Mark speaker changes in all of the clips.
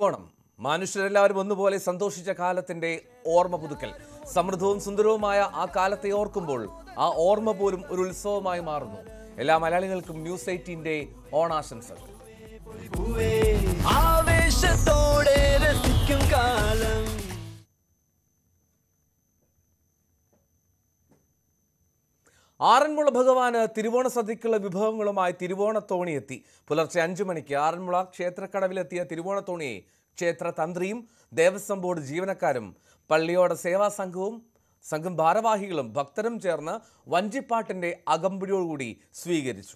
Speaker 1: ഓണം മനുഷ്യരെല്ലാവരും ഒന്നുപോലെ സന്തോഷിച്ച കാലത്തിന്റെ ഓർമ്മ പുതുക്കൽ സമൃദ്ധവും സുന്ദരവുമായ ആ കാലത്തെ ഓർക്കുമ്പോൾ ആ ഓർമ്മ പോലും ഒരു ഉത്സവമായി മാറുന്നു എല്ലാ മലയാളികൾക്കും ന്യൂസ് എയ്റ്റീന്റെ ഓണാശംസകൾ
Speaker 2: ആവേശത്തോടെ രസിക്കും കാലം
Speaker 1: ആറന്മുള ഭഗവാന് തിരുവോണ സദ്യക്കുള്ള വിഭവങ്ങളുമായി തിരുവോണത്തോണി എത്തി പുലർച്ചെ അഞ്ചു മണിക്ക് ആറന്മുള ക്ഷേത്രക്കടവിലെത്തിയ തിരുവോണത്തോണിയെ ക്ഷേത്ര തന്ത്രിയും ദേവസ്വം ബോർഡ് ജീവനക്കാരും പള്ളിയോട സേവാ സംഘവും സംഘം ഭാരവാഹികളും ഭക്തരും ചേർന്ന് വഞ്ചിപ്പാട്ടിന്റെ അകമ്പടിയോടുകൂടി സ്വീകരിച്ചു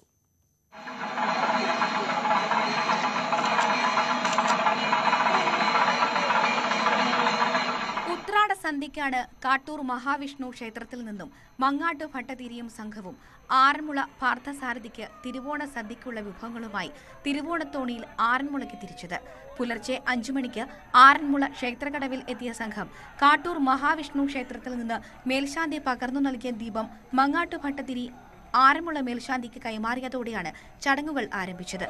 Speaker 3: ഉത്രാട സന്ധ്യയ്ക്കാണ് കാട്ടൂർ മഹാവിഷ്ണു ക്ഷേത്രത്തിൽ നിന്നും മങ്ങാട്ട് ഭട്ടതിരിയും സംഘവും ആറന്മുള പാർത്ഥസാരഥിക്ക് തിരുവോണ സദ്യയ്ക്കുള്ള വിഭവങ്ങളുമായി തിരുവോണത്തോണിയിൽ ആറന്മുളയ്ക്ക് തിരിച്ചത് പുലർച്ചെ അഞ്ചു മണിക്ക് ആറന്മുള ക്ഷേത്രക്കടവിൽ എത്തിയ സംഘം കാട്ടൂർ മഹാവിഷ്ണു ക്ഷേത്രത്തിൽ നിന്ന് മേൽശാന്തി പകർന്നു നൽകിയ ദീപം മങ്ങാട്ട് ഭട്ടതിരി ആറന്മുള മേൽശാന്തിക്ക് കൈമാറിയതോടെയാണ് ചടങ്ങുകൾ ആരംഭിച്ചത്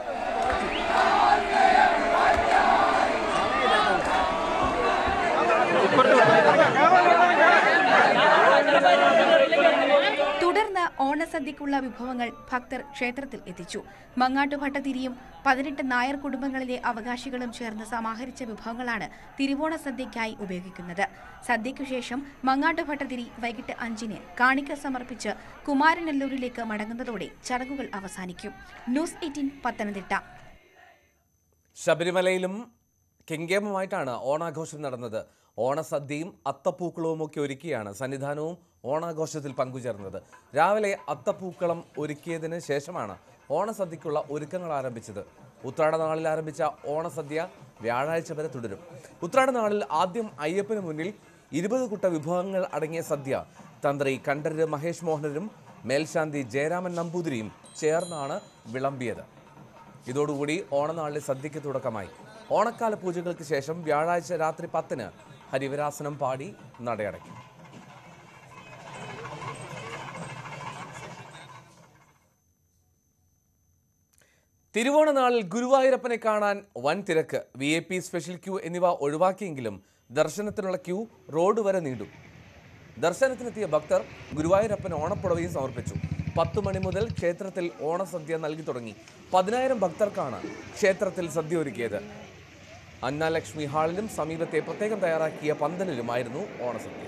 Speaker 3: തുടർന്ന് ഓണസദ്യക്കുള്ള വിഭവങ്ങൾ ഭക്തർ ക്ഷേത്രത്തിൽ എത്തിച്ചു മങ്ങാട്ടു ഭട്ടതിരിയും പതിനെട്ട് നായർ കുടുംബങ്ങളിലെ അവകാശികളും ചേർന്ന് സമാഹരിച്ച വിഭവങ്ങളാണ് തിരുവോണ സദ്യയ്ക്കായി ഉപയോഗിക്കുന്നത് സദ്യയ്ക്കു ശേഷം മങ്ങാട്ടു ഭട്ടതിരി വൈകിട്ട് അഞ്ചിന് കാണിക്ക സമർപ്പിച്ച് കുമാരനെല്ലൂരിലേക്ക് മടങ്ങുന്നതോടെ ചടങ്ങുകൾ അവസാനിക്കും ന്യൂസ് എയ്റ്റീൻ പത്തനംതിട്ട
Speaker 1: ശബരിമലയിലും കെങ്കേമമായിട്ടാണ് ഓണാഘോഷം നടന്നത് ഓണസദ്യയും അത്തപ്പൂക്കളവും ഒക്കെ ഒരുക്കിയാണ് സന്നിധാനവും ഓണാഘോഷത്തിൽ പങ്കുചേർന്നത് രാവിലെ അത്തപ്പൂക്കളം ഒരുക്കിയതിന് ശേഷമാണ് ഓണസദ്യക്കുള്ള ഒരുക്കങ്ങൾ ആരംഭിച്ചത് ഉത്രാട നാളിൽ ആരംഭിച്ച ഓണസദ്യ വ്യാഴാഴ്ച വരെ തുടരും ഉത്രാട നാളിൽ ആദ്യം അയ്യപ്പന് മുന്നിൽ ഇരുപത് കുട്ട വിഭവങ്ങൾ അടങ്ങിയ സദ്യ തന്ത്രി കണ്ഠരര് മഹേഷ് മോഹനരും മേൽശാന്തി ജയരാമൻ നമ്പൂതിരിയും ചേർന്നാണ് വിളമ്പിയത് ഇതോടുകൂടി ഓണനാളിലെ സദ്യയ്ക്ക് തുടക്കമായി ഓണക്കാല പൂജകൾക്ക് ശേഷം വ്യാഴാഴ്ച രാത്രി പത്തിന് ഹരിവരാസനം പാടി നടയടയ്ക്കും തിരുവോണ നാളിൽ ഗുരുവായൂരപ്പനെ കാണാൻ വൻ തിരക്ക് V I P special queue എന്നിവ ഒഴിവാക്കിയെങ്കിലും ദർശനത്തിനുള്ള ക്യൂ റോഡ് വരെ നീണ്ടു ദർശനത്തിനെത്തിയ ഭക്തർ ഗുരുവായൂരപ്പന് ഓണപ്പുടവയും സമർപ്പിച്ചു പത്തു മണി മുതൽ ക്ഷേത്രത്തിൽ ഓണസദ്യ നൽകി തുടങ്ങി പതിനായിരം ഭക്തർക്കാണ് ക്ഷേത്രത്തിൽ സദ്യ ഒരുക്കിയത് അന്നാലക്ഷ്മി ഹാളിലും സമീപത്തെ പ്രത്യേകം തയ്യാറാക്കിയ പന്തലിലുമായിരുന്നു ഓണസദ്യ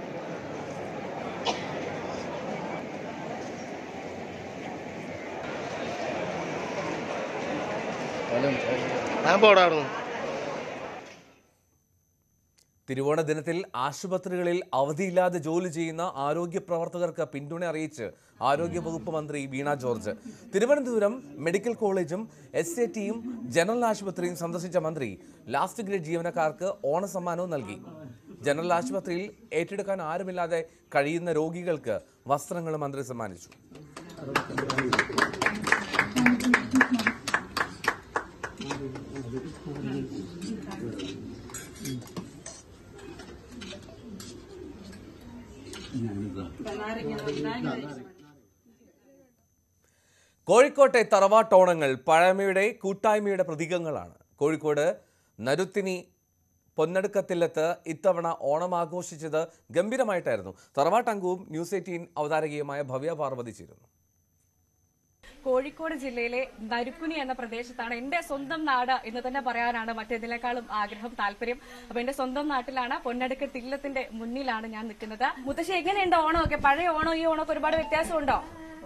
Speaker 4: ഞാൻ പോടായിരുന്നു
Speaker 1: തിരുവോണ ദിനത്തിൽ ആശുപത്രികളിൽ അവധിയില്ലാതെ ജോലി ചെയ്യുന്ന ആരോഗ്യ പ്രവർത്തകർക്ക് പിന്തുണ അറിയിച്ച് ആരോഗ്യ വകുപ്പ് മന്ത്രി വീണ ജോർജ് തിരുവനന്തപുരം മെഡിക്കൽ കോളേജും എസ് എ ടിയും ജനറൽ ആശുപത്രിയും സന്ദർശിച്ച മന്ത്രി ലാസ്റ്റ് ഗ്രേഡ് ജീവനക്കാർക്ക് ഓണസമ്മാനവും നൽകി ജനറൽ ആശുപത്രിയിൽ ഏറ്റെടുക്കാൻ ആരുമില്ലാതെ കഴിയുന്ന രോഗികൾക്ക് വസ്ത്രങ്ങൾ മന്ത്രി സമ്മാനിച്ചു കോഴിക്കോട്ടെ തറവാട്ടോണങ്ങൾ പഴമയുടെ കൂട്ടായ്മയുടെ പ്രതീകങ്ങളാണ് കോഴിക്കോട് നരുത്തിനി പൊന്നടുക്കത്തില്ലത്ത് ഇത്തവണ ഓണം ആഘോഷിച്ചത് ഗംഭീരമായിട്ടായിരുന്നു തറവാട്ടംഗവും ന്യൂസ് എയ്റ്റീൻ അവതാരകയുമായ ഭവ്യ പാർവതി ചേരുന്നു
Speaker 5: കോഴിക്കോട് ജില്ലയിലെ നരുക്കുനി എന്ന പ്രദേശത്താണ് എന്റെ സ്വന്തം നാട് എന്ന് തന്നെ പറയാനാണ് മറ്റേതിനേക്കാളും ആഗ്രഹം താല്പര്യം അപ്പൊ എന്റെ സ്വന്തം നാട്ടിലാണ് പൊന്നടുക്ക് തില്ലത്തിന്റെ മുന്നിലാണ് ഞാൻ നിൽക്കുന്നത് മുത്തശ്ശി എങ്ങനെയുണ്ട് ഓണമൊക്കെ പഴയ ഓണം ഈ ഓണമൊക്കെ ഒരുപാട് വ്യത്യാസമുണ്ടോ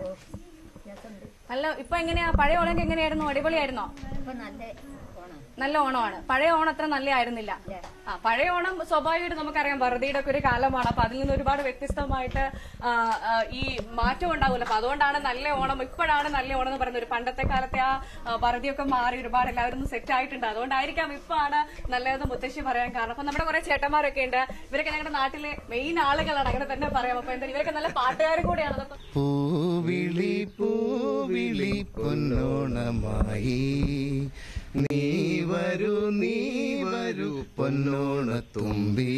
Speaker 5: അല്ല ഇപ്പൊ എങ്ങനെയാ പഴയ ഓണമൊക്കെ എങ്ങനെയായിരുന്നു അടിപൊളിയായിരുന്നോ നല്ല ഓണമാണ് പഴയ ഓണം അത്ര നല്ല ആയിരുന്നില്ല ആ പഴയ ഓണം സ്വാഭാവികമായിട്ട് നമുക്കറിയാം വറുതിയുടെ ഒക്കെ ഒരു കാലമാണ് അപ്പൊ അതിൽ നിന്ന് ഒരുപാട് വ്യത്യസ്തമായിട്ട് ആ, ആ, ഈ മാറ്റം ഉണ്ടാവില്ല അപ്പൊ അതുകൊണ്ടാണ് നല്ല ഓണം ഇപ്പോഴാണ് നല്ല ഓണം എന്ന് പറയുന്നത് ഒരു പണ്ടത്തെ കാലത്തെ ആ ആ, വറുതിയൊക്കെ മാറി ഒരുപാട് എല്ലാവരും സെറ്റ് ആയിട്ടുണ്ട് അതുകൊണ്ടായിരിക്കാം ഇപ്പാണ് നല്ലതെന്ന് മുത്തശ്ശി പറയാൻ കാരണം അപ്പൊ നമ്മുടെ കുറെ ചേട്ടന്മാരൊക്കെ ഉണ്ട് ഇവരൊക്കെ ഞങ്ങളുടെ നാട്ടിലെ മെയിൻ ആളുകളാണ് അങ്ങനെ തന്നെ പറയാം അപ്പൊ എന്താ ഇവരൊക്കെ നല്ല പാട്ടുകാരും കൂടിയാണ് അതൊക്കെ
Speaker 4: പൂവിളി പൂവിളി പൊന്നോണമായി നീ വരൂ നീ വരൂ പൊന്നോണത്തുമ്പി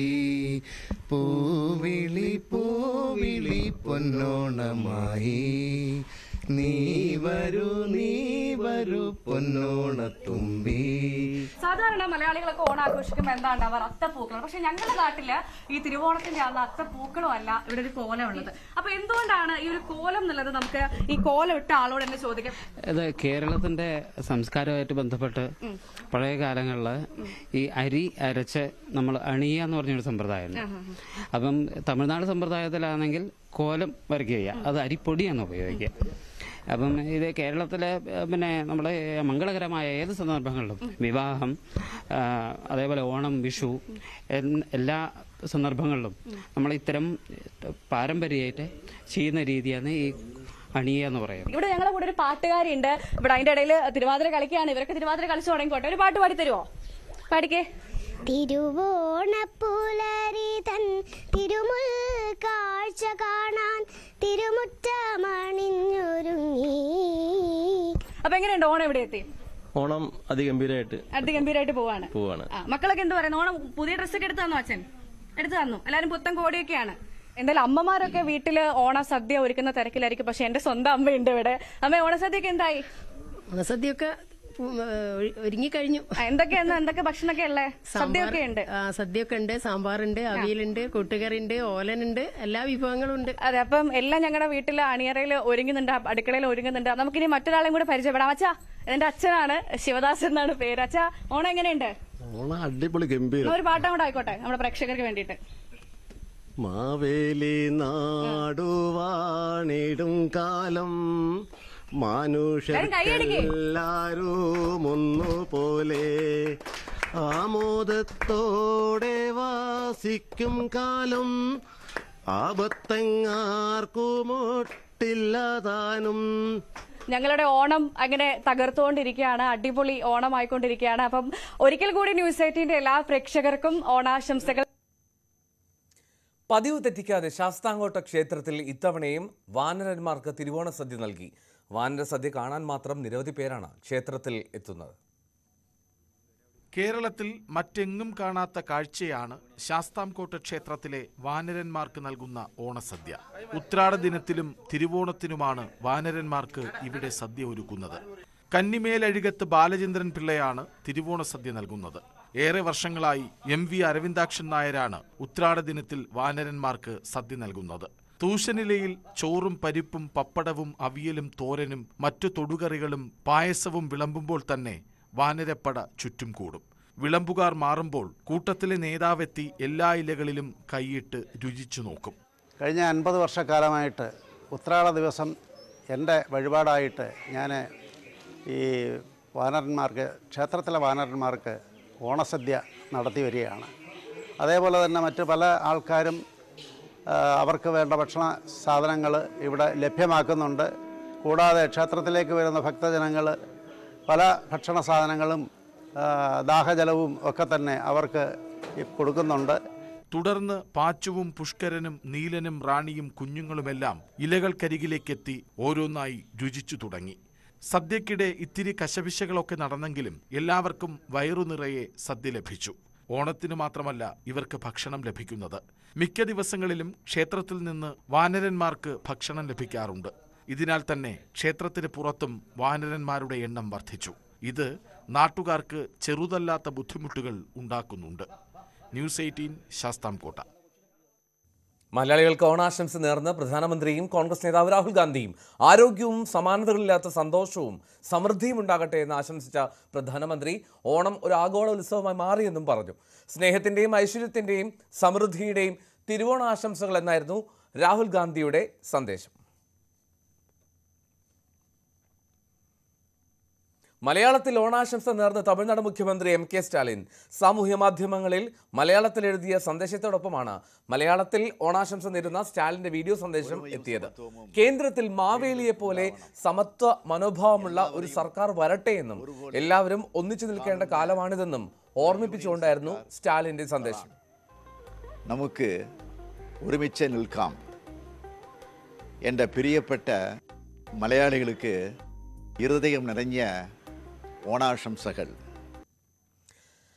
Speaker 4: പൂവിളി പൂവിളി പൊന്നോണമായി നീ വരൂ നീ വരൂ വരൂ പൊന്നോണത്തുമ്പി
Speaker 5: സാധാരണ മലയാളികളൊക്കെ ഓണം ആഘോഷിക്കുമ്പോൾ എന്താണ് അവർ അത്തപ്പൂക്കളം പക്ഷെ ഞങ്ങളുടെ നാട്ടില് ഈ തിരുവോണത്തിന്റെ അന്ന് അത്തപ്പൂക്കളും അല്ല ഇവിടെ ഒരു കോലം ഉള്ളത് അപ്പൊ എന്തുകൊണ്ടാണ് ഈ ഒരു കോലം എന്നുള്ളത് നമുക്ക് ഈ കോലം ഇട്ട ആളോട് തന്നെ ചോദിക്കാം
Speaker 6: ഇത് കേരളത്തിന്റെ സംസ്കാരമായിട്ട് ബന്ധപ്പെട്ട് പഴയ കാലങ്ങളിൽ ഈ അരി അരച്ച് നമ്മൾ അണിയ എന്ന് പറഞ്ഞൊരു സമ്പ്രദായമുണ്ട് അപ്പം തമിഴ്നാട് സമ്പ്രദായത്തിലാണെങ്കിൽ കോലം വരയ്ക്കുക അത് അരിപ്പൊടിയാണ് ഉപയോഗിക്കുക അപ്പം ഇത് കേരളത്തിലെ ഏഹ്, പിന്നെ നമ്മുടെ മംഗളകരമായ ഏത് സന്ദർഭങ്ങളിലും വിവാഹം ആ, അതേപോലെ ഓണം വിഷു എൻ- എല്ലാ സന്ദർഭങ്ങളിലും നമ്മൾ ഇത്തരം പാരമ്പര്യമായിട്ട് ചെയ്യുന്ന രീതിയാണ് ഈ അണിയ എന്ന് പറയുന്നത്
Speaker 5: ഇവിടെ ഞങ്ങളുടെ കൂടെ ഒരു പാട്ടുകാരി ഉണ്ട് ഇവിടെ അതിന്റെ ഇടയിൽ തിരുവാതിര കളിക്കുകയാണ് ഇവരൊക്കെ തിരുവാതിര കളിച്ചു തുടങ്ങിക്കോട്ടെ ഒരു പാട്ട് പാടി തരുമോ പാടിക്കേ
Speaker 7: തിരുവോണപ്പുലരി തൻ തിരുമുൽ കാഴ്ച കാണാൻ തിരുമുറ്റമണിഞ്ഞൊരുങ്ങി
Speaker 5: അപ്പൊ എങ്ങനെയുണ്ട് ഓണം ഇവിടെ എത്തി
Speaker 8: ഓണം അതിഗംഭീരമായിട്ട്
Speaker 5: അതിഗംഭീരമായിട്ട് പോവാണ്
Speaker 8: പോവാണ്
Speaker 5: ആ, മക്കളൊക്കെ എന്ത് പറയുന്നു ഓണം പുതിയ ഡ്രസ്സൊക്കെ എടുത്തു തന്നു അച്ഛൻ എടുത്തു തന്നു എല്ലാരും പുത്തൻ കോടിയൊക്കെയാണ് എന്തായാലും അമ്മമാരൊക്കെ വീട്ടില് ഓണ സദ്യ ഒരുക്കുന്ന തിരക്കിലായിരിക്കും പക്ഷെ എന്റെ സ്വന്തം അമ്മയുണ്ട് ഇവിടെ അമ്മ ഓണസദ്യയൊക്കെ എന്തായി
Speaker 9: സദ്യയൊക്കെ ഒരുങ്ങിക്കഴിഞ്ഞു
Speaker 5: ആ, എന്തൊക്കെയാണ് എന്തൊക്കെ ഭക്ഷണമൊക്കെ ഉള്ളേ സദ്യയൊക്കെ ഉണ്ട്
Speaker 9: ആ, സദ്യയൊക്കെ ഉണ്ട് സാമ്പാറുണ്ട് അവിയലുണ്ട് കൂട്ടുകറിയുണ്ട് ഓലനുണ്ട് എല്ലാ വിഭവങ്ങളും ഉണ്ട്
Speaker 5: അതെ അപ്പം എല്ലാം ഞങ്ങളുടെ വീട്ടിൽ അണിയറയിൽ ഒരുങ്ങുന്നുണ്ട് അടുക്കളയിൽ ഒരുങ്ങുന്നുണ്ട് നമുക്കിനി മറ്റൊരാളെയും കൂടെ പരിചയപ്പെടാം അച്ഛാ എന്റെ അച്ഛനാണ് ശിവദാസ് എന്നാണ് പേര് അച്ഛാ ഓണം എങ്ങനെയുണ്ട്
Speaker 8: ഓണം അടിപൊളി ഗംഭീരം
Speaker 5: ഒരു പാട്ടം കൂടെ ആയിക്കോട്ടെ നമ്മുടെ പ്രേക്ഷകർക്ക് വേണ്ടിയിട്ട്
Speaker 8: മാവേലി നാടുവാണിടും കാലം
Speaker 5: എല്ലാരും കൈയടിക്ക്.
Speaker 8: മനുഷ്യരെല്ലാരും ഒന്നുപോലെ ആമോദത്തോടെ വാസിക്കും കാലം ആപത്തെങ്ങാർക്കുമൊട്ടില്ലതാനും
Speaker 5: ഞങ്ങളുടെ ഓണം അങ്ങനെ തകർത്തുകൊണ്ടിരിക്കുകയാണ് അടിപൊളി ഓണം ആയിക്കൊണ്ടിരിക്കുകയാണ് അപ്പം ഒരിക്കൽ കൂടി ന്യൂസ് എയ്റ്റീന്റെ എല്ലാ പ്രേക്ഷകർക്കും ഓണാശംസകൾ
Speaker 1: പതിവ് തെറ്റിക്കാതെ ശാസ്താംകോട്ട ക്ഷേത്രത്തിൽ ഇത്തവണയും വാനരന്മാർക്ക് തിരുവോണ സദ്യ നൽകി വാനര സദ്യ കാണാൻ മാത്രം നിരവധി പേരാണ് ക്ഷേത്രത്തിൽ എത്തുന്നത്
Speaker 10: കേരളത്തിൽ മറ്റെങ്ങും കാണാത്ത കാഴ്ചയാണ് ശാസ്താംകോട്ട ക്ഷേത്രത്തിലെ വാനരന്മാർക്ക് നൽകുന്ന ഓണസദ്യ ഉത്രാട ദിനത്തിലും തിരുവോണത്തിനുമാണ് വാനരന്മാർക്ക് ഇവിടെ സദ്യ ഒരുക്കുന്നത് കന്നിമേലഴുകത്ത് ബാലചന്ദ്രൻ പിള്ളയാണ് തിരുവോണ സദ്യ നൽകുന്നത് ഏറെ വർഷങ്ങളായി എം വി അരവിന്ദാക്ഷൻ നായരാണ് ഉത്രാട ദിനത്തിൽ വാനരന്മാർക്ക് സദ്യ നൽകുന്നത് തൂശനിലയിൽ ചോറും പരിപ്പും പപ്പടവും അവിയലും തോരനും മറ്റു തൊടുകറികളും പായസവും വിളമ്പുമ്പോൾ തന്നെ വാനരപ്പട ചുറ്റും കൂടും വിളമ്പുകാർ മാറുമ്പോൾ കൂട്ടത്തിലെ നേതാവെത്തി എല്ലാ ഇലകളിലും കൈയിട്ട് രുചിച്ചു നോക്കും
Speaker 11: കഴിഞ്ഞ അൻപത് വർഷക്കാലമായിട്ട് ഉത്രാട ദിവസം എൻ്റെ വഴിപാടായിട്ട് ഞാൻ ഈ വാനരന്മാർക്ക് ക്ഷേത്രത്തിലെ വാനരന്മാർക്ക് ഓണസദ്യ നടത്തി വരികയാണ് അതേപോലെ തന്നെ മറ്റ് പല ആൾക്കാരും ആ, അവർക്ക് വേണ്ട ഭക്ഷണ സാധനങ്ങൾ ഇവിടെ ലഭ്യമാക്കുന്നുണ്ട് കൂടാതെ ക്ഷേത്രത്തിലേക്ക് വരുന്ന ഭക്തജനങ്ങൾ പല ഭക്ഷണ സാധനങ്ങളും ആ, ദാഹജലവും ഒക്കെ തന്നെ അവർക്ക് ഈ കൊടുക്കുന്നുണ്ട്
Speaker 10: തുടർന്ന് പാച്ചുവും പുഷ്കരനും നീലനും റാണിയും കുഞ്ഞുങ്ങളുമെല്ലാം ഇലകൾക്കരികിലേക്കെത്തി ഓരോന്നായി രുചിച്ചു തുടങ്ങി സദ്യക്കിടെ ഇത്തിരി കശപിശകളൊക്കെ നടന്നെങ്കിലും എല്ലാവർക്കും വയറു നിറയെ സദ്യ ലഭിച്ചു ഓണത്തിനു മാത്രമല്ല ഇവർക്ക് ഭക്ഷണം ലഭിക്കുന്നത് മിക്ക ദിവസങ്ങളിലും ക്ഷേത്രത്തിൽ നിന്ന് വാനരന്മാർക്ക് ഭക്ഷണം ലഭിക്കാറുണ്ട് ഇതിനാൽ തന്നെ ക്ഷേത്രത്തിന് പുറത്തും വാനരന്മാരുടെ എണ്ണം വർദ്ധിച്ചു ഇത് നാട്ടുകാർക്ക് ചെറുതല്ലാത്ത ബുദ്ധിമുട്ടുകൾ ഉണ്ടാക്കുന്നുണ്ട് ന്യൂസ് എയ്റ്റീൻ ശാസ്താംകോട്ട
Speaker 1: മലയാളികൾക്ക് ഓണാശംസ നേർന്ന് പ്രധാനമന്ത്രിയും കോൺഗ്രസ് നേതാവ് രാഹുൽ ഗാന്ധിയും ആരോഗ്യവും സമാനതകളില്ലാത്ത സന്തോഷവും സമൃദ്ധിയും ഉണ്ടാകട്ടെ എന്ന് ആശംസിച്ച പ്രധാനമന്ത്രി ഓണം ഒരു ആഗോള ഉത്സവമായി മാറിയെന്നും പറഞ്ഞു സ്നേഹത്തിൻ്റെയും ഐശ്വര്യത്തിൻ്റെയും സമൃദ്ധിയുടെയും തിരുവോണാശംസകൾ എന്നായിരുന്നു രാഹുൽ ഗാന്ധിയുടെ സന്ദേശം മലയാളത്തിൽ ഓണാശംസ നേർന്ന് തമിഴ്നാട് മുഖ്യമന്ത്രി എം കെ സ്റ്റാലിൻ സാമൂഹ്യ മാധ്യമങ്ങളിൽ മലയാളത്തിൽ എഴുതിയ സന്ദേശത്തോടൊപ്പമാണ് മലയാളത്തിൽ ഓണാശംസ നേരുന്ന സ്റ്റാലിന്റെ വീഡിയോ സന്ദേശം എത്തിയത് കേന്ദ്രത്തിൽ മാവേലിയെ പോലെ സമത്വ മനോഭാവമുള്ള ഒരു സർക്കാർ വരട്ടെ എന്നും എല്ലാവരും ഒന്നിച്ചു നിൽക്കേണ്ട കാലമാണിതെന്നും ഓർമ്മിപ്പിച്ചുകൊണ്ടായിരുന്നു സ്റ്റാലിന്റെ സന്ദേശം
Speaker 12: നമുക്ക് ഒരുമിച്ച് നിൽക്കാം എൻ്റെ പ്രിയപ്പെട്ട മലയാളികൾക്ക് ഇരുദയം നിറഞ്ഞ ഓണാശംസകൾ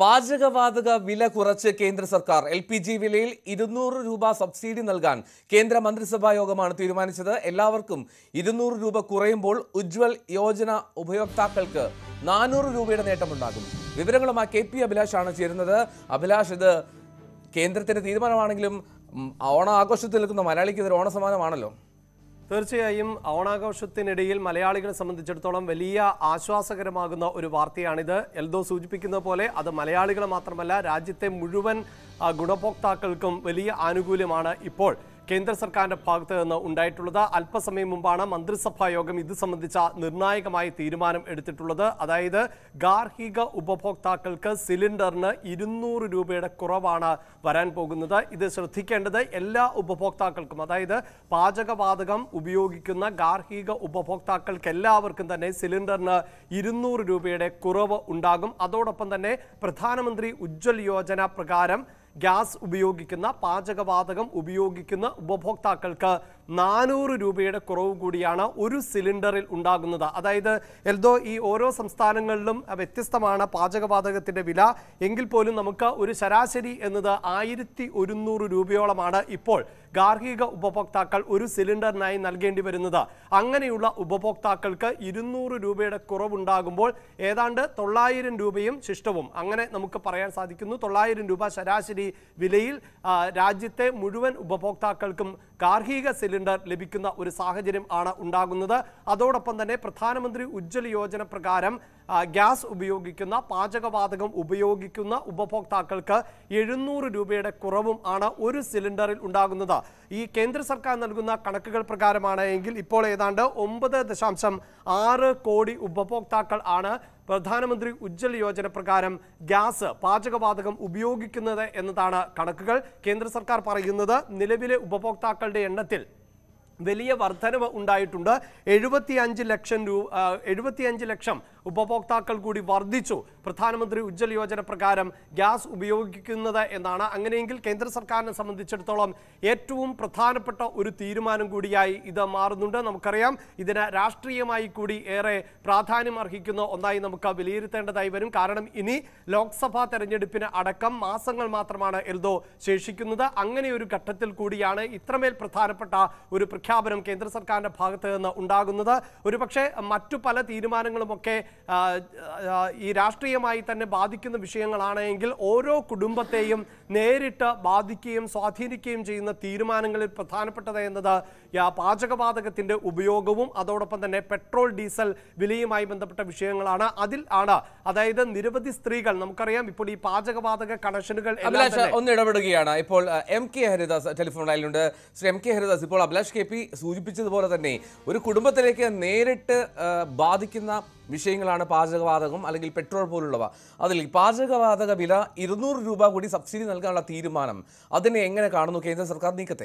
Speaker 1: പാചകവാതക വില കുറച്ച് കേന്ദ്ര സർക്കാർ എൽ പി ജി വിലയിൽ ഇരുന്നൂറ് രൂപ സബ്സിഡി നൽകാൻ കേന്ദ്ര മന്ത്രിസഭാ യോഗമാണ് തീരുമാനിച്ചത് എല്ലാവർക്കും ഇരുന്നൂറ് രൂപ കുറയുമ്പോൾ ഉജ്വൽ യോജന ഉപയോക്താക്കൾക്ക് നാനൂറ് രൂപയുടെ നേട്ടമുണ്ടാകും വിവരങ്ങളുമായി കെ പി അഭിലാഷാണ് ചേരുന്നത് അഭിലാഷ് ഇത് കേന്ദ്രത്തിന്റെ തീരുമാനമാണെങ്കിലും ഉം, ഓണാഘോഷത്തിൽ നിൽക്കുന്ന മലയാളിക്ക് ഇതൊരു ഓണസമ്മാനമാണല്ലോ
Speaker 13: തീർച്ചയായും ഓണാഘോഷത്തിനിടയിൽ മലയാളികളെ സംബന്ധിച്ചിടത്തോളം വലിയ ആശ്വാസകരമാകുന്ന ഒരു വാർത്തയാണിത് എൽദോ സൂചിപ്പിക്കുന്ന പോലെ അത് മലയാളികളെ മാത്രമല്ല രാജ്യത്തെ മുഴുവൻ ആ, ഗുണഭോക്താക്കൾക്കും വലിയ ആനുകൂല്യമാണ് ഇപ്പോൾ കേന്ദ്ര സർക്കാരിന്റെ ഭാഗത്ത് നിന്ന് ഉണ്ടായിട്ടുള്ളത് അല്പസമയം മുമ്പാണ് മന്ത്രിസഭാ യോഗം ഇത് സംബന്ധിച്ച നിർണായകമായ തീരുമാനം എടുത്തിട്ടുള്ളത് അതായത് ഗാർഹിക ഉപഭോക്താക്കൾക്ക് സിലിണ്ടറിന് ഇരുന്നൂറ് രൂപയുടെ കുറവാണ് വരാൻ പോകുന്നത് ഇത് ശ്രദ്ധിക്കേണ്ടത് എല്ലാ ഉപഭോക്താക്കൾക്കും അതായത് പാചകവാതകം ഉപയോഗിക്കുന്ന ഗാർഹിക ഉപഭോക്താക്കൾക്ക് എല്ലാവർക്കും തന്നെ സിലിണ്ടറിന് ഇരുന്നൂറ് രൂപയുടെ കുറവ് ഉണ്ടാകും അതോടൊപ്പം തന്നെ പ്രധാനമന്ത്രി ഉജ്ജ്വൽ യോജന പ്രകാരം ഗ്യാസ് ഉപയോഗിക്കുന്ന പാചകവാതകം ഉപയോഗിക്കുന്ന ഉപഭോക്താക്കൾക്ക് നാനൂറ് രൂപയുടെ കുറവ് കൂടിയാണ് ഒരു സിലിണ്ടറിൽ ഉണ്ടാകുന്നത് അതായത് എൽദോ ഈ ഓരോ സംസ്ഥാനങ്ങളിലും വ്യത്യസ്തമാണ് പാചകവാതകത്തിന്റെ വില എങ്കിൽ പോലും നമുക്ക് ഒരു ശരാശരി എന്നത് ആയിരത്തി ഒരുന്നൂറ് രൂപയോളമാണ് ഇപ്പോൾ ഗാർഹിക ഉപഭോക്താക്കൾ ഒരു സിലിണ്ടറിനായി നൽകേണ്ടി വരുന്നത് അങ്ങനെയുള്ള ഉപഭോക്താക്കൾക്ക് ഇരുന്നൂറ് രൂപയുടെ കുറവുണ്ടാകുമ്പോൾ ഏതാണ്ട് തൊള്ളായിരം രൂപയും ശിഷ്ടവും അങ്ങനെ നമുക്ക് പറയാൻ സാധിക്കുന്നു തൊള്ളായിരം രൂപ ശരാശരി വിലയിൽ ആ, രാജ്യത്തെ മുഴുവൻ ഉപഭോക്താക്കൾക്കും ഗാർഹിക സിലിണ്ടർ ലഭിക്കുന്ന ഒരു സാഹചര്യം ആണ് ഉണ്ടാകുന്നത് അതോടൊപ്പം തന്നെ പ്രധാനമന്ത്രി ഉജ്ജ്വൽ യോജന പ്രകാരം ആ, ഗ്യാസ് ഉപയോഗിക്കുന്ന പാചകവാതകം ഉപയോഗിക്കുന്ന ഉപഭോക്താക്കൾക്ക് എഴുന്നൂറ് രൂപയുടെ കുറവും ആണ് ഒരു സിലിണ്ടറിൽ ഉണ്ടാകുന്നത് ഈ കേന്ദ്ര സർക്കാർ നൽകുന്ന കണക്കുകൾ പ്രകാരമാണ് എങ്കിൽ ഇപ്പോൾ ഏതാണ്ട് ഒമ്പത് ദശാംശം ആറ് കോടി ഉപഭോക്താക്കൾ ആണ് പ്രധാനമന്ത്രി ഉജ്ജ്വൽ യോജന പ്രകാരം ഗ്യാസ് പാചകവാതകം ഉപയോഗിക്കുന്നത് എന്നതാണ് കണക്കുകൾ കേന്ദ്ര സർക്കാർ പറയുന്നത് നിലവിലെ ഉപഭോക്താക്കളുടെ എണ്ണത്തിൽ വലിയ വർധനവ് ഉണ്ടായിട്ടുണ്ട് എഴുപത്തിയഞ്ച് ലക്ഷം രൂപ എഴുപത്തിയഞ്ച് ലക്ഷം ഉപഭോക്താക്കൾ കൂടി വർദ്ധിച്ചു പ്രധാനമന്ത്രി ഉജ്ജ്വൽ യോജന പ്രകാരം ഗ്യാസ് ഉപയോഗിക്കുന്നത് എന്നാണ് അങ്ങനെയെങ്കിൽ കേന്ദ്ര സർക്കാരിനെ സംബന്ധിച്ചിടത്തോളം ഏറ്റവും പ്രധാനപ്പെട്ട ഒരു തീരുമാനം കൂടിയായി ഇത് മാറുന്നുണ്ട് നമുക്കറിയാം ഇതിന് രാഷ്ട്രീയമായി കൂടി ഏറെ പ്രാധാന്യം അർഹിക്കുന്ന ഒന്നായി നമുക്ക് വിലയിരുത്തേണ്ടതായി വരും കാരണം ഇനി ലോക്സഭാ തെരഞ്ഞെടുപ്പിന് അടക്കം മാസങ്ങൾ മാത്രമാണ് എൽദോ ശേഷിക്കുന്നത് അങ്ങനെ ഒരു ഘട്ടത്തിൽ കൂടിയാണ് ഇത്രമേൽ പ്രധാനപ്പെട്ട ഒരു പ്രഖ്യാപനം കേന്ദ്ര സർക്കാരിന്റെ ഭാഗത്ത് നിന്ന് ഉണ്ടാകുന്നത് ഒരുപക്ഷെ മറ്റു പല തീരുമാനങ്ങളുമൊക്കെ ആ, ആ, ഈ രാഷ്ട്രീയമായി തന്നെ ബാധിക്കുന്ന വിഷയങ്ങളാണ് എങ്കിൽ ഓരോ കുടുംബത്തെയും നേരിട്ട് ബാധിക്കുകയും സ്വാധീനിക്കുകയും ചെയ്യുന്ന തീരുമാനങ്ങളിൽ പ്രധാനപ്പെട്ടത് എന്നത് ആ, പാചകവാതകത്തിന്റെ ഉപയോഗവും അതോടൊപ്പം തന്നെ പെട്രോൾ ഡീസൽ വിലയുമായി ബന്ധപ്പെട്ട വിഷയങ്ങളാണ് അതിൽ ആണ് അതായത് നിരവധി സ്ത്രീകൾ നമുക്കറിയാം ഇപ്പോൾ ഈ പാചകവാതക കണക്ഷനുകൾ എല്ലാം
Speaker 1: അഭിലാഷ്
Speaker 13: തന്നെ
Speaker 1: ഒന്ന് ഇടപെടുകയാണ് ഇപ്പോൾ അഹ്, എം കെ ഹരിദാസ് ടെലിഫോൺ ലൈനിലുണ്ട് ശ്രീ എം കെ ഹരിദാസ് ഇപ്പോൾ അഭിലാഷ് കെ പി സൂചിപ്പിച്ചതുപോലെ തന്നെ ഒരു കുടുംബത്തിലേക്ക് നേരിട്ട് അഹ്, ബാധിക്കുന്ന വിഷയങ്ങളാണ് പാചകവാതകം അല്ലെങ്കിൽ പെട്രോൾ പോലുള്ളവ അതിൽ ഈ പാചകവാതക വില ഇരുന്നൂറ് രൂപ കൂടി സബ്സിഡി നൽകാനുള്ള തീരുമാനം അതിനെ എങ്ങനെ കാണുന്നു കേന്ദ്ര സർക്കാർ നീക്കത്തെ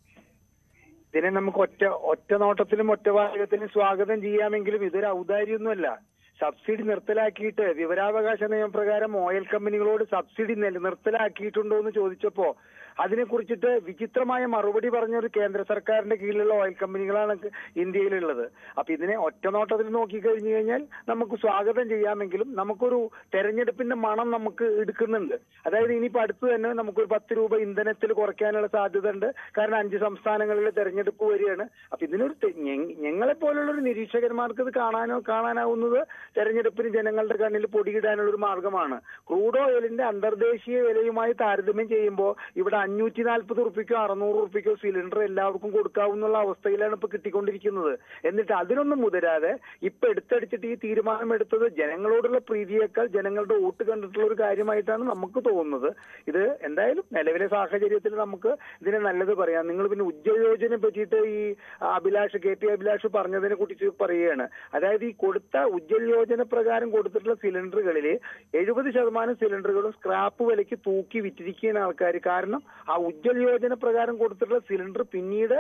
Speaker 14: ഇതിനെ നമുക്ക് ഒറ്റ ഒറ്റ നോട്ടത്തിലും ഒറ്റ വാചകത്തിലും സ്വാഗതം ചെയ്യാമെങ്കിലും ഇതൊരു ഔദാര്യമൊന്നുമല്ല സബ്സിഡി നിർത്തലാക്കിയിട്ട് വിവരാവകാശ നിയമപ്രകാരം ഓയിൽ കമ്പനികളോട് സബ്സിഡി നില നിർത്തലാക്കിയിട്ടുണ്ടോ എന്ന് ചോദിച്ചപ്പോ അതിനെക്കുറിച്ചിട്ട് വിചിത്രമായ മറുപടി പറഞ്ഞ ഒരു കേന്ദ്ര സർക്കാരിന്റെ കീഴിലുള്ള ഓയിൽ കമ്പനികളാണ് ഇന്ത്യയിലുള്ളത് അപ്പൊ ഇതിനെ ഒറ്റ നോട്ടത്തിൽ നോക്കിക്കഴിഞ്ഞു കഴിഞ്ഞാൽ നമുക്ക് സ്വാഗതം ചെയ്യാമെങ്കിലും നമുക്കൊരു തെരഞ്ഞെടുപ്പിന്റെ മണം നമുക്ക് എടുക്കുന്നുണ്ട് അതായത് ഇനിയിപ്പോ അടുത്ത് തന്നെ നമുക്കൊരു പത്ത് രൂപ ഇന്ധനത്തിൽ കുറയ്ക്കാനുള്ള സാധ്യത ഉണ്ട് കാരണം അഞ്ച് സംസ്ഥാനങ്ങളിൽ തെരഞ്ഞെടുപ്പ് വരികയാണ് അപ്പൊ ഇതിനൊരു തെ- ഞ- ഞങ്ങളെ പോലുള്ള ഒരു നിരീക്ഷകന്മാർക്ക് ഇത് കാണാനോ കാണാനാവുന്നത് തെരഞ്ഞെടുപ്പിന് ജനങ്ങളുടെ കണ്ണിൽ പൊടിയിടാനുള്ള ഒരു മാർഗമാണ് ക്രൂഡ് ഓയിലിന്റെ അന്തർദേശീയ വിലയുമായി താരതമ്യം ചെയ്യുമ്പോൾ ഇവിടെ അഞ്ഞൂറ്റി നാൽപ്പത് ഉറുപ്പിക്കോ അറുന്നൂറ് ഉറുപ്പിക്കോ സിലിണ്ടർ എല്ലാവർക്കും കൊടുക്കാവുന്ന അവസ്ഥയിലാണ് ഇപ്പൊ കിട്ടിക്കൊണ്ടിരിക്കുന്നത് എന്നിട്ട് അതിനൊന്നും മുതരാതെ ഇപ്പൊ എടുത്തടിച്ചിട്ട് ഈ തീരുമാനം എടുത്തത് ജനങ്ങളോടുള്ള പ്രീതിയേക്കാൾ ജനങ്ങളുടെ വോട്ട് കണ്ടിട്ടുള്ള ഒരു കാര്യമായിട്ടാണ് നമുക്ക് തോന്നുന്നത് ഇത് എന്തായാലും നിലവിലെ സാഹചര്യത്തിൽ നമുക്ക് ഇതിനെ നല്ലത് പറയാം നിങ്ങൾ പിന്നെ ഉജ്ജ്വല യോജനയെ പറ്റിയിട്ട് ഈ അഭിലാഷ് കെ പി അഭിലാഷ് പറഞ്ഞതിനെ കുറിച്ച് പറയുകയാണ് അതായത് ഈ കൊടുത്ത ഉജ്ജ്വൽ യോജന പ്രകാരം കൊടുത്തിട്ടുള്ള സിലിണ്ടറുകളിൽ എഴുപത് ശതമാനം സിലിണ്ടറുകളും സ്ക്രാപ്പ് വിലയ്ക്ക് തൂക്കി വിറ്റിരിക്കുകയാണ് ആൾക്കാർ കാരണം ആ ഉജ്ജ്വൽ യോജന പ്രകാരം കൊടുത്തിട്ടുള്ള സിലിണ്ടർ പിന്നീട്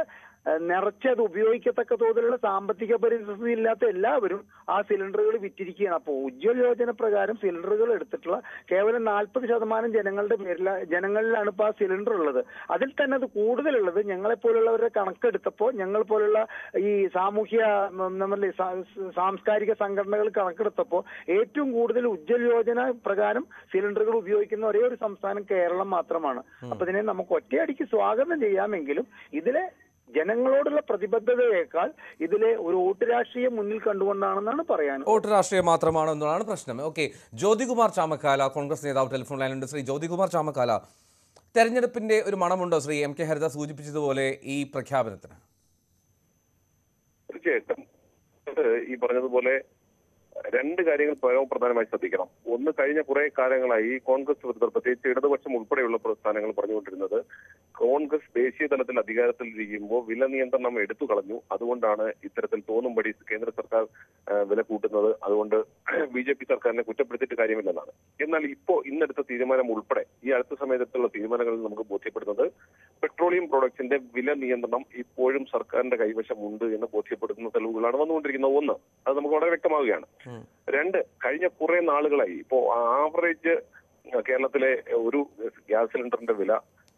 Speaker 14: ഏഹ്, നിറച്ച് അത് ഉപയോഗിക്കത്തക്ക തോതിലുള്ള സാമ്പത്തിക പരിസ്ഥിതി ഇല്ലാത്ത എല്ലാവരും ആ സിലിണ്ടറുകൾ വിറ്റിരിക്കുകയാണ് അപ്പോൾ ഉജ്ജ്വൽ യോജന പ്രകാരം സിലിണ്ടറുകൾ എടുത്തിട്ടുള്ള കേവലം നാൽപ്പത് ശതമാനം ജനങ്ങളുടെ പേരില ജനങ്ങളിലാണ് ഇപ്പോൾ ആ സിലിണ്ടർ ഉള്ളത് അതിൽ തന്നെ അത് കൂടുതലുള്ളത് ഞങ്ങളെ പോലുള്ളവരുടെ കണക്കെടുത്തപ്പോൾ ഞങ്ങൾ പോലുള്ള ഈ സാമൂഹ്യ ഉം, നമ്മളെ സാ- സാംസ്കാരിക സംഘടനകൾ കണക്കെടുത്തപ്പോൾ ഏറ്റവും കൂടുതൽ ഉജ്ജ്വൽ യോജന പ്രകാരം സിലിണ്ടറുകൾ ഉപയോഗിക്കുന്ന ഒരേ ഒരു സംസ്ഥാനം കേരളം മാത്രമാണ് അപ്പൊ ഇതിനെ നമുക്ക് ഒറ്റയടിക്ക് സ്വാഗതം ചെയ്യാമെങ്കിലും ഇതിലെ ജനങ്ങളോടുള്ള പ്രതിബദ്ധതയേക്കാൾ ഇതിലെ ഒരു വോട്ട് രാഷ്ട്രീയം മുന്നിൽ കണ്ടുകൊണ്ടാണെന്നാണ് പറയാൻ
Speaker 1: വോട്ട് രാഷ്ട്രീയം മാത്രമാണോ എന്നതാണ് പ്രശ്നം ഓക്കെ ജ്യോതികുമാർ ചാമക്കാല കോൺഗ്രസ് നേതാവ് ടെലിഫോൺ ലൈനുണ്ട് ശ്രീ ജ്യോതികുമാർ ചാമക്കാല തെരഞ്ഞെടുപ്പിന്റെ ഒരു മണമുണ്ടോ ശ്രീ എം കെ ഹരിത സൂചിപ്പിച്ചതുപോലെ ഈ പ്രഖ്യാപനത്തിന്
Speaker 15: തീർച്ചയായിട്ടും ഇത് ഈ പറഞ്ഞതുപോലെ രണ്ട് കാര്യങ്ങൾ പരമ പ്രധാനമായി ശ്രദ്ധിക്കണം ഒന്ന് കഴിഞ്ഞ കുറെ കാലങ്ങളായി ഈ കോൺഗ്രസ് വിരുദ്ധർ പ്രത്യേകിച്ച് ഇടതുപക്ഷം ഉൾപ്പെടെയുള്ള പ്രസ്ഥാനങ്ങൾ പറഞ്ഞുകൊണ്ടിരുന്നത് കോൺഗ്രസ് ദേശീയ തലത്തിൽ അധികാരത്തിൽ ഇരിക്കുമ്പോൾ വില നിയന്ത്രണം എടുത്തു കളഞ്ഞു അതുകൊണ്ടാണ് ഇത്തരത്തിൽ തോന്നുംപടി കേന്ദ്ര സർക്കാർ ആ, വില കൂട്ടുന്നത് അതുകൊണ്ട് ബി ജെ പി സർക്കാരിനെ കുറ്റപ്പെടുത്തിയിട്ട് കാര്യമില്ലെന്നാണ് എന്നാൽ ഇപ്പോ ഇന്നെടുത്ത തീരുമാനം ഉൾപ്പെടെ ഈ അടുത്ത സമയത്തുള്ള തീരുമാനങ്ങളിൽ നമുക്ക് ബോധ്യപ്പെടുന്നത് പെട്രോളിയം പ്രോഡക്ട്സിന്റെ വില നിയന്ത്രണം ഇപ്പോഴും സർക്കാരിന്റെ കൈവശമുണ്ട് എന്ന് ബോധ്യപ്പെടുത്തുന്ന തെളിവുകളാണ് വന്നുകൊണ്ടിരിക്കുന്നത് ഒന്ന് അത് നമുക്ക് വളരെ വ്യക്തമാവുകയാണ് രണ്ട് കഴിഞ്ഞ കുറെ നാളുകളായി ഇപ്പോ ആവറേജ് കേരളത്തിലെ ഒരു ഗ്യാസ് സിലിണ്ടറിന്റെ വില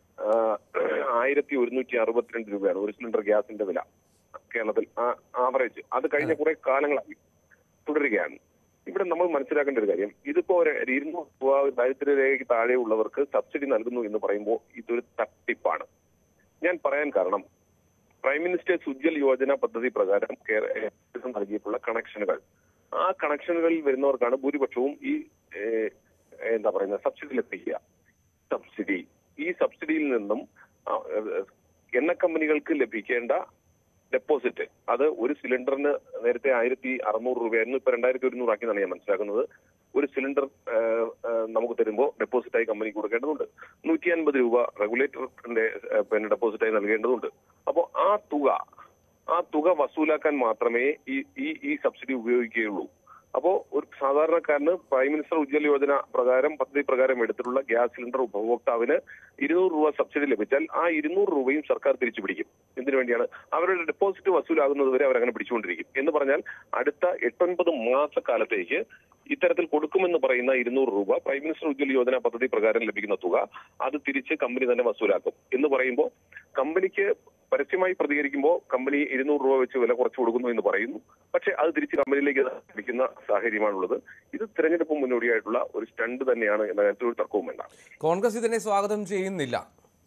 Speaker 15: ആയിരത്തി ഒരുന്നൂറ്റി അറുപത്തിരണ്ട് രൂപയാണ് ഒരു സിലിണ്ടർ ഗ്യാസിന്റെ വില കേരളത്തിൽ ആവറേജ് അത് കഴിഞ്ഞ കുറെ കാലങ്ങളായി തുടരുകയാണ് ഇവിടെ നമ്മൾ മനസ്സിലാക്കേണ്ട ഒരു കാര്യം ഇതിപ്പോ ഒരു ഇരുന്നൂറ് രൂപ ദാരിദ്ര്യരേഖയ്ക്ക് താഴെയുള്ളവർക്ക് സബ്സിഡി നൽകുന്നു എന്ന് പറയുമ്പോൾ ഇതൊരു തട്ടിപ്പാണ് ഞാൻ പറയാൻ കാരണം പ്രൈം മിനിസ്റ്റേഴ്സ് ഉജ്ജൽ യോജന പദ്ധതി പ്രകാരം കേരളം നൽകിയിട്ടുള്ള കണക്ഷനുകൾ ആ കണക്ഷനുകളിൽ വരുന്നവർക്കാണ് ഭൂരിപക്ഷവും ഈ ഏഹ്, എന്താ പറയുന്നത് സബ്സിഡി ലഭിക്കുക സബ്സിഡി ഈ സബ്സിഡിയിൽ നിന്നും ആ, ഏഹ്, എണ്ണ കമ്പനികൾക്ക് ലഭിക്കേണ്ട ഡെപ്പോസിറ്റ് അത് ഒരു സിലിണ്ടറിന് നേരത്തെ ആയിരത്തി അറുന്നൂറ് രൂപയായിരുന്നു ഇപ്പൊ രണ്ടായിരത്തി ഒരുന്നൂറ് ആക്കിയെന്നാണ് ഞാൻ മനസ്സിലാക്കുന്നത് ഒരു സിലിണ്ടർ ഏഹ്, ഏഹ്, നമുക്ക് തരുമ്പോൾ ഡെപ്പോസിറ്റായി കമ്പനി കൊടുക്കേണ്ടതുണ്ട് നൂറ്റി അൻപത് രൂപ റെഗുലേറ്ററിന്റെ ഏഹ്, പിന്നെ ഡെപ്പോസിറ്റായി നൽകേണ്ടതുണ്ട് അപ്പോൾ ആ തുക ആ തുക വസൂലാക്കാൻ മാത്രമേ ഈ ഈ ഈ സബ്സിഡി ഉപയോഗിക്കുകയുള്ളൂ അപ്പോ ഒരു സാധാരണക്കാരന് പ്രൈം മിനിസ്റ്റർ ഉജ്ജ്വൽ യോജന പ്രകാരം പദ്ധതി പ്രകാരം എടുത്തിട്ടുള്ള ഗ്യാസ് സിലിണ്ടർ ഉപഭോക്താവിന് ഇരുന്നൂറ് രൂപ സബ്സിഡി ലഭിച്ചാൽ ആ ഇരുന്നൂറ് രൂപയും സർക്കാർ തിരിച്ചു പിടിക്കും എന്തിനു വേണ്ടിയാണ് അവരുടെ ഡെപ്പോസിറ്റ് വസൂലാകുന്നത് വരെ അവരങ്ങനെ പിടിച്ചുകൊണ്ടിരിക്കും എന്ന് പറഞ്ഞാൽ അടുത്ത എട്ടൊൻപത് മാസക്കാലത്തേക്ക് ഇത്തരത്തിൽ കൊടുക്കുമെന്ന് പറയുന്ന ഇരുന്നൂറ് രൂപ പ്രൈം മിനിസ്റ്റർ ഉജ്ജ്വൽ യോജന പദ്ധതി പ്രകാരം ലഭിക്കുന്ന തുക അത് തിരിച്ച് കമ്പനി തന്നെ വസൂലാക്കും എന്ന് പറയുമ്പോൾ കമ്പനിക്ക് പരസ്യമായി പ്രതികരിക്കുമ്പോൾ കമ്പനി ഇരുന്നൂറ് രൂപ വെച്ച് വില കുറച്ച് കൊടുക്കുന്നു എന്ന് പറയുന്നു പക്ഷേ അത് തിരിച്ച് കമ്പനിയിലേക്ക് ലഭിക്കുന്ന സാഹചര്യമാണുള്ളത് ഇത് തെരഞ്ഞെടുപ്പ് മുന്നോടിയായിട്ടുള്ള ഒരു സ്റ്റണ്ട് തന്നെയാണ് എന്ന കാര്യത്തിൽ ഒരു തർക്കവും വേണ്ട
Speaker 1: കോൺഗ്രസ് ഇതിനെ സ്വാഗതം ചെയ്യുന്നില്ല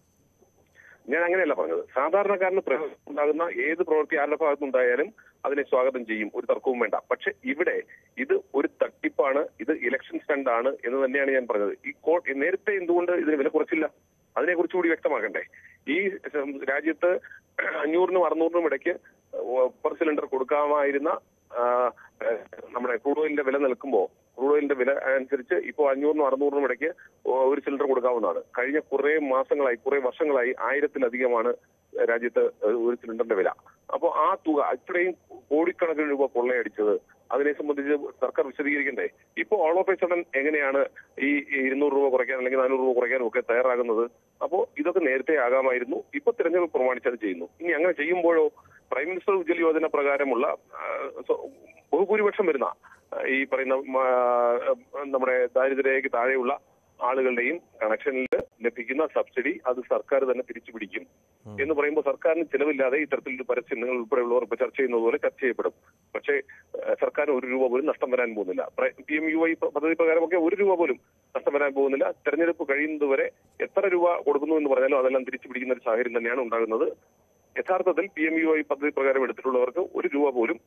Speaker 15: ഞാൻ അങ്ങനെയല്ല പറഞ്ഞത് സാധാരണക്കാരന് പ്രയോജനം ഉണ്ടാകുന്ന ഏത് പ്രവൃത്തി ആരുടെ ഭാഗത്തുനിന്നുണ്ടായാലും അതിനെ സ്വാഗതം ചെയ്യും ഒരു തർക്കവും വേണ്ട പക്ഷെ ഇവിടെ ഇത് ഒരു തട്ടിപ്പാണ് ഇത് ഇലക്ഷൻ സ്റ്റണ്ട് ആണ് എന്ന് തന്നെയാണ് ഞാൻ പറഞ്ഞത് ഈ കോ നേരത്തെ എന്തുകൊണ്ട് ഇതിന് വില കുറച്ചില്ല അതിനെ കുറിച്ചുകൂടി വ്യക്തമാക്കണ്ടേ ഈ രാജ്യത്ത് അഞ്ഞൂറിനും അറുന്നൂറിനും ഇടയ്ക്ക് പെർ സിലിണ്ടർ കൊടുക്കാമായിരുന്ന ആ, ഏഹ്, നമ്മുടെ ക്രൂഡ് ഓയിലിന്റെ വില നിൽക്കുമ്പോൾ ക്രൂഡ് ഓയിലിന്റെ വില അനുസരിച്ച് ഇപ്പോൾ അഞ്ഞൂറിനും അറുന്നൂറിനും ഇടയ്ക്ക് ഒരു സിലിണ്ടർ കൊടുക്കാവുന്നതാണ് കഴിഞ്ഞ കുറെ മാസങ്ങളായി കുറെ വർഷങ്ങളായി ആയിരത്തിലധികമാണ് രാജ്യത്ത് ഒരു സിലിണ്ടറിന്റെ വില അപ്പോൾ ആ തുക ഇത്രയും കോടിക്കണക്കിന് രൂപ കൊള്ളയടിച്ചത് അതിനെ സംബന്ധിച്ച് സർക്കാർ വിശദീകരിക്കണ്ടേ ഇപ്പൊ ഓൾ ഓഫ് എ സഡൻ എങ്ങനെയാണ് ഈ ഈ ഇരുന്നൂറ് രൂപ കുറയ്ക്കാൻ അല്ലെങ്കിൽ നാനൂറ് രൂപ കുറയ്ക്കാനും ഒക്കെ തയ്യാറാകുന്നത് അപ്പോൾ ഇതൊക്കെ നേരത്തെ ആകാമായിരുന്നു ഇപ്പൊ തിരഞ്ഞെടുപ്പ് പ്രമാണിച്ച് അത് ചെയ്യുന്നു ഇനി അങ്ങനെ ചെയ്യുമ്പോഴോ പ്രൈം മിനിസ്റ്റർ ഉജ്ജ്വൽ യോജന പ്രകാരമുള്ള ആ, സ്വ- ബഹുഭൂരിപക്ഷം വരുന്ന ആ, ഈ പറയുന്ന ആ, നമ്മുടെ ദാരിദ്ര്യരേഖയ്ക്ക് താഴെയുള്ള ആളുകളുടെയും കണക്ഷനിൽ ലഭിക്കുന്ന സബ്സിഡി അത് സർക്കാർ തന്നെ തിരിച്ചു പിടിക്കും എന്ന് പറയുമ്പോൾ സർക്കാരിന് ചിലവില്ലാതെ ഇത്തരത്തിലൊരു പരസ്യം നിങ്ങൾ ഉൾപ്പെടെയുള്ളവർ ഇപ്പൊ ചർച്ച ചെയ്യുന്നത് പോലെ ചർച്ച ചെയ്യപ്പെടും പക്ഷേ ഏഹ്, സർക്കാരിന് ഒരു രൂപ പോലും നഷ്ടം വരാൻ പോകുന്നില്ല പി എം യു ഐ പദ്ധതി പ്രകാരമൊക്കെ ഒരു രൂപ പോലും നഷ്ടം വരാൻ പോകുന്നില്ല തെരഞ്ഞെടുപ്പ് കഴിയുന്നത് വരെ എത്ര രൂപ കൊടുക്കുന്നു എന്ന് പറഞ്ഞാലും അതെല്ലാം തിരിച്ചു പിടിക്കുന്ന ഒരു സാഹചര്യം തന്നെയാണ് ഉണ്ടാകുന്നത് യഥാർത്ഥത്തിൽ പി എം യു ഐ പദ്ധതി പ്രകാരം എടുത്തിട്ടുള്ളവർക്ക് ഒരു രൂപ പോലും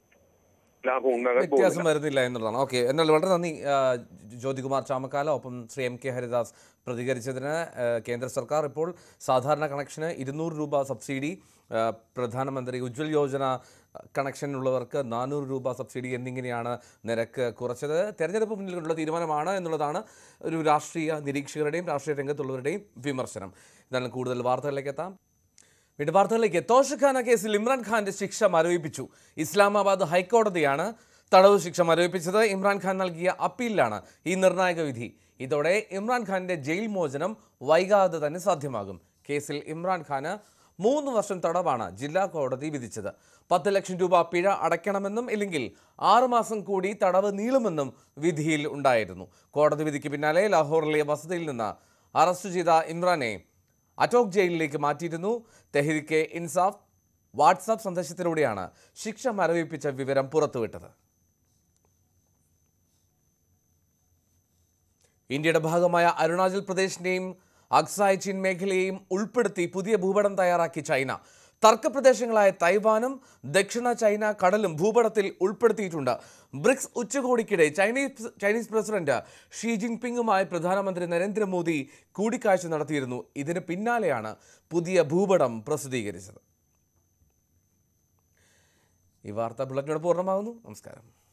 Speaker 15: ലാഭം ഉണ്ടാകാൻ
Speaker 1: വ്യത്യാസം
Speaker 15: പോകുന്നില്ല
Speaker 1: വരുന്നില്ല എന്നുള്ളതാണ് ഓക്കെ എന്നാൽ വളരെ നന്ദി ആ, ജ്യോതികുമാർ ചാമക്കാല ഒപ്പം ശ്രീ എം കെ ഹരിദാസ് പ്രതികരിച്ചതിന് ആ, കേന്ദ്ര സർക്കാർ ഇപ്പോൾ സാധാരണ കണക്ഷന് ഇരുന്നൂറ് രൂപ സബ്സിഡി ആ, പ്രധാനമന്ത്രി ഉജ്ജ്വൽ യോജന കണക്ഷനുള്ളവർക്ക് നാനൂറ് രൂപ സബ്സിഡി എന്നിങ്ങനെയാണ് നിരക്ക് കുറച്ചത് തെരഞ്ഞെടുപ്പ് മുന്നിൽ കൊണ്ടുള്ള തീരുമാനമാണ് എന്നുള്ളതാണ് ഒരു രാഷ്ട്രീയ നിരീക്ഷകരുടെയും രാഷ്ട്രീയ രംഗത്തുള്ളവരുടെയും വിമർശനം എന്നാലും കൂടുതൽ വാർത്തകളിലേക്ക് എത്താം വീണ്ടും വാർത്തകളിലേക്ക് തോഷഖാന കേസിൽ ഇമ്രാൻഖാന്റെ ശിക്ഷ മരവിപ്പിച്ചു ഇസ്ലാമാബാദ് ഹൈക്കോടതിയാണ് തടവ് ശിക്ഷ മരവിപ്പിച്ചത് ഇമ്രാൻഖാൻ നൽകിയ അപ്പീലിലാണ് ഈ നിർണായക വിധി ഇതോടെ ഇമ്രാൻഖാന്റെ ജയിൽ മോചനം വൈകാതെ തന്നെ സാധ്യമാകും കേസിൽ ഇമ്രാൻഖാന് മൂന്ന് വർഷം തടവാണ് ജില്ലാ കോടതി വിധിച്ചത് പത്ത് ലക്ഷം രൂപ പിഴ അടയ്ക്കണമെന്നും ഇല്ലെങ്കിൽ ആറുമാസം കൂടി തടവ് നീളുമെന്നും വിധിയിൽ ഉണ്ടായിരുന്നു കോടതി വിധിക്ക് പിന്നാലെ ലാഹോറിലെ വസതിയിൽ നിന്ന് അറസ്റ്റ് ചെയ്ത ഇമ്രാനെ അറ്റോക് ജയിലിലേക്ക് മാറ്റിയിരുന്നു തെഹ്രിക്കെ ഇൻസാഫ് വാട്സാപ്പ് സന്ദേശത്തിലൂടെയാണ് ശിക്ഷ മരവിപ്പിച്ച വിവരം പുറത്തുവിട്ടത് ഇന്ത്യയുടെ ഭാഗമായ അരുണാചൽ പ്രദേശിനെയും അക്സായ് ചിൻ മേഖലയെയും ഉൾപ്പെടുത്തി പുതിയ ഭൂപടം തയ്യാറാക്കി ചൈന തർക്കപ്രദേശങ്ങളായ തൈവാനും ദക്ഷിണ ചൈന കടലും ഭൂപടത്തിൽ ഉൾപ്പെടുത്തിയിട്ടുണ്ട് ബ്രിക്സ് ഉച്ചകോടിക്കിടെ ചൈനീസ് ചൈനീസ് പ്രസിഡന്റ് ഷീ ജിൻപിങ്ങുമായി പ്രധാനമന്ത്രി നരേന്ദ്രമോദി കൂടിക്കാഴ്ച നടത്തിയിരുന്നു ഇതിന് പിന്നാലെയാണ് പുതിയ ഭൂപടം പ്രസിദ്ധീകരിച്ചത് ഈ വാർത്താ ബുള്ളറ്റിനോട് പൂർണ്ണമാകുന്നു നമസ്കാരം